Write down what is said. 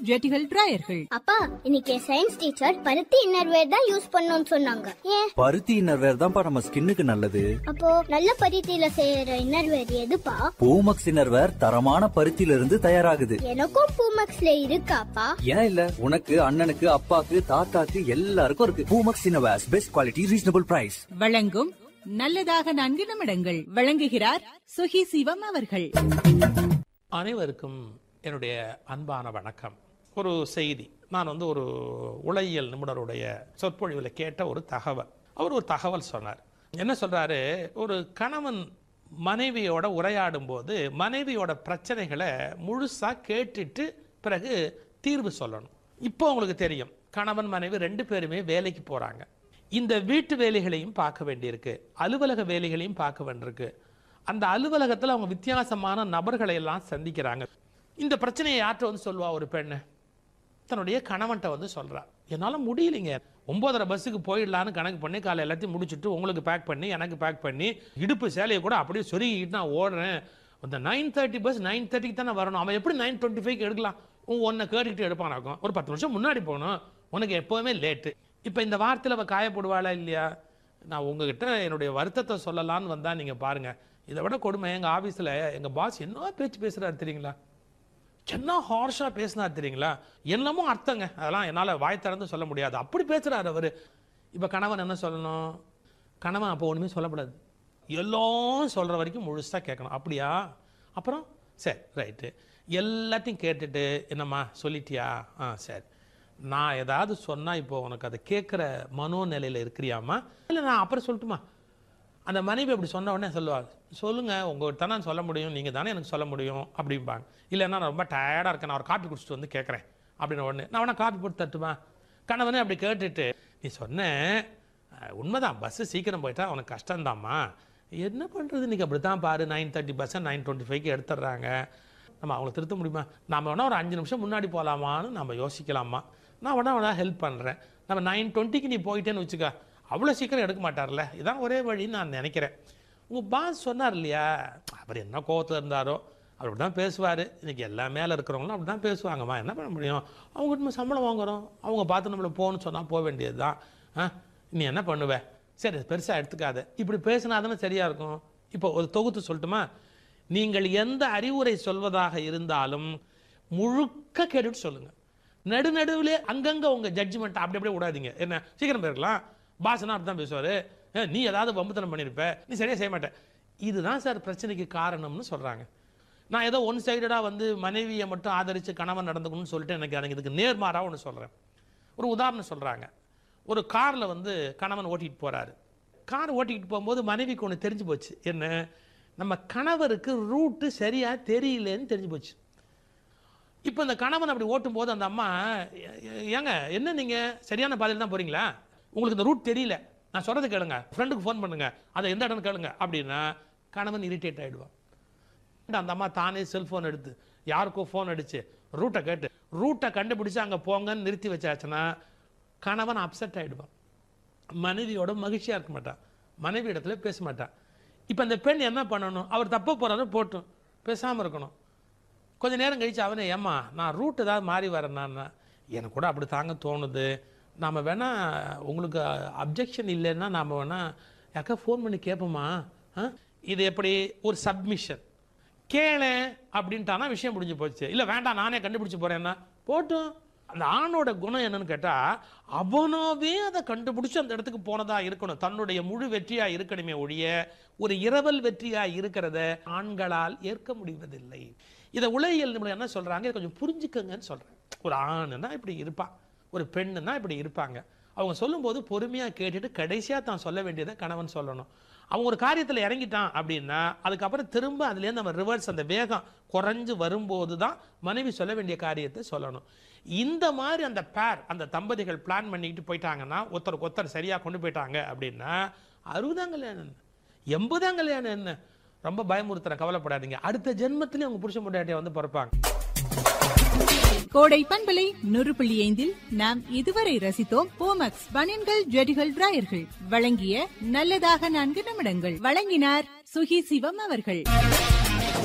ஜெட்டிகள் டிராயர்கள் அப்பா இன்னைக்கு சயின்ஸ் டீச்சர் பருத்தி இன்னர்வேர் தான் யூஸ் பண்ணணும்னு சொன்னாங்க ஏன் பருத்தி இன்னர்வேர் தான்ப்பா நம்ம ஸ்கின்னுக்கு நல்லது அப்போ நல்ல பருத்தியில செய்யற இன்னர்வேர் எதுப்பா பூமக்ஸ் இன்னர்வேர் தரமான பருத்தியில இருந்து தயாராகுது எனக்கும் பூமக்ஸ்ல இருக்காப்பா ஏன் இல்ல உனக்கு அண்ணனுக்கு அப்பாக்கு தாத்தாக்கு எல்லாருக்கும் இருக்கு Poomex innerwears best quality reasonable price வழங்கும் நல்லதாக நான்கு நிமிடங்கள் வழங்குகிறார் சுகி சிவம் அவர்கள் அனைவருக்கும் என்னுடைய அன்பான வணக்கம் ஒரு செய்தி நான் வந்து ஒரு உளவியல் நிபுணருடைய சொற்பொழிவில் கேட்ட ஒரு தகவல் அவர் ஒரு தகவல் சொன்னார் என்ன சொல்றாரு ஒரு கணவன் மனைவியோட உரையாடும் போது மனைவியோட பிரச்சனைகளை முழுசா கேட்டுட்டு பிறகு தீர்வு சொல்லணும் இப்போ உங்களுக்கு தெரியும் கணவன் மனைவி ரெண்டு பேருமே வேலைக்கு போறாங்க இந்த வீட்டு வேலைகளையும் பார்க்க வேண்டியிருக்கு அலுவலக வேலைகளையும் பார்க்க வேண்டியிருக்கு அந்த அலுவலகத்தில் அவங்க வித்தியாசமான நபர்களை எல்லாம் சந்திக்கிறாங்க இந்த பிரச்சனையை யார்கிட்ட வந்து சொல்லுவா ஒரு பெண்ணு தன்னுடைய கணவன்கிட்ட வந்து சொல்றா என்னால் முடியலைங்க ஒன்பதரை பஸ்ஸுக்கு போயிடலான்னு கணக்கு பண்ணி காலை எல்லாத்தையும் முடிச்சுட்டு உங்களுக்கு பேக் பண்ணி எனக்கு பேக் பண்ணி இடுப்பு சேலையை கூட அப்படியே சொருகிட்டு நான் ஓடுறேன் இந்த நைன் தேர்ட்டி பஸ் நைன் தேர்ட்டிக்கு தானே வரணும் அவன் எப்படி நைன் டுவெண்ட்டி ஃபைவ் எடுக்கலாம் உன் ஒன்றை கேட்டுக்கிட்டு எடுப்பானாக்கும் ஒரு பத்து நிமிஷம் முன்னாடி போகணும் உனக்கு எப்போவுமே லேட்டு இப்போ இந்த வார்த்தையில் அவள் காயப்படுவாளா இல்லையா நான் உங்ககிட்ட என்னுடைய வருத்தத்தை சொல்லலான்னு வந்தால் நீங்கள் பாருங்கள் இதை விட கொடுமை எங்கள் ஆஃபீஸில் எங்கள் பாஸ் என்ன பேச்சு பேசுகிறாரு தெரியுங்களா என்ன ஹார்ஷாக பேசினார் தெரியுங்களா என்னமோ அர்த்தங்க அதெல்லாம் என்னால் வாய் திறந்து சொல்ல முடியாது அப்படி பேசுகிறார் அவர் இப்போ கணவன் என்ன சொல்லணும் கணவன் அப்போ ஒன்றுமே சொல்லக்கூடாது எல்லாம் சொல்கிற வரைக்கும் முழுசாக கேட்கணும் அப்படியா அப்புறம் சரி ரைட்டு எல்லாத்தையும் கேட்டுட்டு என்னம்மா சொல்லிட்டியா ஆ சரி நான் ஏதாவது சொன்னால் இப்போ உனக்கு அதை கேட்குற மனோநிலையில் இருக்கிறியாம்மா இல்லை நான் அப்புறம் சொல்லட்டுமா அந்த மனைவி அப்படி சொன்ன உடனே சொல்லுவாள் சொல்லுங்க உங்கள்கிட்ட தான் சொல்ல முடியும் நீங்கள் தானே எனக்கு சொல்ல முடியும் அப்படிம்பாங்க இல்லைன்னா நான் ரொம்ப டயர்டாக இருக்கேன் நான் ஒரு காப்பி குடிச்சிட்டு வந்து கேட்குறேன் அப்படின்னு உடனே நான் வேணா காப்பி போட்டு தட்டுமா கணவனே அப்படி கேட்டுட்டு நீ சொன்ன அஹ், உண்மைதான் பஸ்ஸு சீக்கிரம் போயிட்டா உனக்கு கஷ்டம்தாம்மா என்ன பண்ணுறது இன்றைக்கி அப்படி தான் பாரு நைன் தேர்ட்டி பஸ்ஸை நைன் டுவெண்ட்டி ஃபைவ்க்கு எடுத்துடுறாங்க நம்ம அவங்கள திருத்த முடியுமா நம்ம வேணா ஒரு அஞ்சு நிமிஷம் முன்னாடி போகலாமான்னு நம்ம யோசிக்கலாமா நான் வேணா வேணா ஹெல்ப் பண்ணுறேன் நம்ம நைன் டுவெண்ட்டிக்கு நீ போயிட்டேன்னு வச்சுக்க அவ்வளோ சீக்கிரம் எடுக்க மாட்டார்ல இதான் ஒரே வழின்னு நான் நினைக்கிறேன் உங்கள் பாஸ் சொன்னார் இல்லையா அவர் என்ன கோவத்தில் இருந்தாரோ அவர் அப்படி தான் பேசுவார் இன்றைக்கி எல்லா மேலே இருக்கிறவங்களும் அப்படி தான் பேசுவாங்கம்மா என்ன பண்ண முடியும் அவங்க நம்ம சம்பளம் வாங்குறோம் அவங்க பார்த்து நம்மளை போகணும்னு சொன்னால் போக வேண்டியது தான் ஆ நீ என்ன பண்ணுவ சரி பெருசாக எடுத்துக்காத இப்படி பேசினா தானே சரியாக இருக்கும் இப்போ ஒரு தொகுத்து சொல்லட்டுமா நீங்கள் எந்த அறிவுரை சொல்வதாக இருந்தாலும் முழுக்க கேட்டுட்டு சொல்லுங்கள் நடுநடுவிலே அங்கங்கே உங்கள் ஜட்ஜ்மெண்ட் அப்படி அப்படியே விடாதீங்க என்ன சீக்கிரம் போயிருக்கலாம் பாசனா அப்படி தான் பேசுவார் நீ ஏதாவது வம்புத்தனம் பண்ணியிருப்ப நீ சரியாக செய்ய மாட்டே இதுதான் சார் பிரச்சனைக்கு காரணம்னு சொல்கிறாங்க நான் ஏதோ ஒன் சைடடாக வந்து மனைவியை மட்டும் ஆதரித்து கணவன் நடந்துக்கணும்னு சொல்லிட்டு எனக்கு எனக்கு இதுக்கு நேர்மாறாக ஒன்று சொல்கிறேன் ஒரு உதாரணம் சொல்கிறாங்க ஒரு காரில் வந்து கணவன் ஓட்டிகிட்டு போகிறாரு கார் ஓட்டிக்கிட்டு போகும்போது மனைவிக்கு ஒன்று தெரிஞ்சு போச்சு என்ன நம்ம கணவருக்கு ரூட்டு சரியாக தெரியலன்னு தெரிஞ்சு போச்சு இப்போ இந்த கணவன் அப்படி ஓட்டும் போது அந்த அம்மா "ஏ- ஏ- ஏங்க என்ன நீங்கள் சரியான பாதையில் தான் போகிறீங்களா உங்களுக்கு இந்த ரூட் தெரியல நான் சொல்கிறது கேளுங்க ஃப்ரெண்டுக்கு ஃபோன் பண்ணுங்க அதை எந்த இடம்னு கேளுங்க அப்படின்னா கணவன் இரிட்டேட் ஆகிடுவான் அந்த அம்மா தானே செல்ஃபோன் எடுத்து யாருக்கோ ஃபோன் அடிச்சு ரூட்டை கேட்டு ரூட்டை கண்டுபிடிச்சு அங்கே போங்கன்னு நிறுத்தி வச்சாச்சுன்னா கணவன் அப்செட் ஆகிடுவான் மனைவியோட மகிழ்ச்சியாக இருக்க மாட்டான் மனைவி இடத்துல பேச மாட்டான் இப்போ அந்த பெண் என்ன பண்ணணும் அவர் தப்பு போகிறாரு போட்டும் பேசாமல் இருக்கணும் கொஞ்ச நேரம் கழிச்சு அவனே ஏம்மா நான் ரூட் ஏதாவது மாறி வரேன்னா எனக்கு கூட அப்படி தாங்க தோணுது நாம் வேணா உங்களுக்கு அப்ஜெக்ஷன் இல்லைன்னா நாம் வேணா யாக்கா ஃபோன் பண்ணி கேட்போமா ஆ? இது எப்படி ஒரு சப்மிஷன் கேளு அப்படின்ட்டானா விஷயம் முடிஞ்சு போச்சு இல்லை வேண்டாம் நானே கண்டுபிடிச்சு போறேன்னா போட்டும் அந்த ஆணோட குணம் என்னன்னு கேட்டா அவனாவே அதை கண்டுபிடிச்சு அந்த இடத்துக்கு போனதா இருக்கணும் தன்னுடைய முழு வெற்றியா இருக்கணுமே ஒழிய ஒரு இரவல் வெற்றியா இருக்கிறத ஆண்களால் ஏற்க முடிவதில்லை இதை உலகியல் நிபுணர் என்ன சொல்றாங்க இதை கொஞ்சம் புரிஞ்சுக்கங்கன்னு சொல்றேன் ஒரு ஆணுன்னா இப்படி இருப்பான் ஒரு பெண்ணுன்னா இப்படி இருப்பாங்க அவங்க சொல்லும்போது பொறுமையா கேட்டுட்டு கடைசியா தான் சொல்ல வேண்டியதை கணவன் சொல்லணும் அவன் ஒரு காரியத்தில் இறங்கிட்டான் அப்படின்னா அதுக்கப்புறம் திரும்ப அதுலேருந்து நம்ம ரிவர்ஸ் அந்த வேகம் குறைஞ்சு வரும்போது தான் மனைவி சொல்ல வேண்டிய காரியத்தை சொல்லணும் இந்த மாதிரி அந்த பேர் அந்த தம்பதிகள் பிளான் பண்ணிக்கிட்டு போயிட்டாங்கன்னா ஒருத்தருக்கு ஒருத்தர் சரியாக கொண்டு போயிட்டாங்க அப்படின்னா அறுபதாம் கல்யாணம் என்ன எண்பதாம் கல்யாணம் என்ன ரொம்ப பயமுறுத்துற கவலைப்படாதீங்க அடுத்த ஜென்மத்திலேயே அவங்க புருஷ முன்னாடியை வந்து பிறப்பாங்க கோடை பண்பலை நூறு புள்ளி ஐந்தில் நாம் இதுவரை ரசித்தோம் போமக்ஸ் பனியன்கள் ஜெடிகள் டிராயர்கள் வழங்கிய நல்லதாக நான்கு நிமிடங்கள் வழங்கினார் சுகி சிவம் அவர்கள்